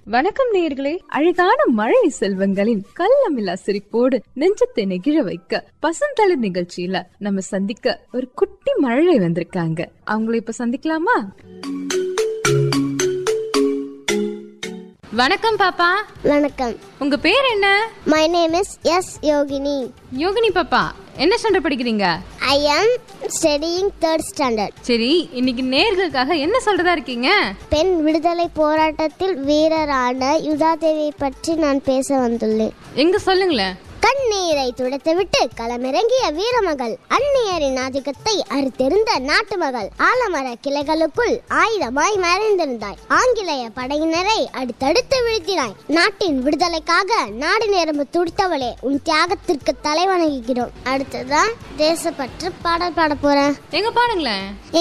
வணக்கம் நேயர்களே அழகான மழை செல்வங்களின் கள்ளமில்லா சிரிப்போடு நெஞ்சத்தை நெகிழ வைக்க பசுந்தளிர் நிகழ்ச்சியில நம்ம சந்திக்க ஒரு குட்டி மழலை வந்திருக்காங்க அவங்கள இப்ப சந்திக்கலாமா வணக்கம் பாப்பா வணக்கம் உங்க பேர் என்ன my name is S Yogini Yogini பாப்பா என்ன ஸ்டாண்டர்ட் படிக்கிறீங்க ஐ ஆம் ஸ்டடியிங் தேர்ட் ஸ்டாண்டர்ட் சரி இன்னைக்கு நேர்களுக்காக என்ன சொல்றதா இருக்கீங்க பெண் விடுதலை போராட்டத்தில் வீரரான யுதாதேவியை பற்றி நான் பேச வந்துள்ளேன் எங்க சொல்லுங்களேன் கண்ணீரை துடைத்துவிட்டு களமிறங்கிய வீரமகள் அந்நியரின் ஆதிக்கத்தை அறுத்தெறிந்த நாட்டு மகள் ஆலமர கிளைகளுக்குள் ஆயுதமாய் மறைந்திருந்தாய் ஆங்கிலேய படையினரை அடுத்தடுத்து வீழ்த்தினாய் நாட்டின் விடுதலைக்காக நாடு நேரம்பு துடித்தவளே உன் தியாகத்திற்கு தலைவணங்குகிறோம் அடுத்ததான் தேசப்பற்று பாடல் பாட போறேன் எங்க பாருங்களேன்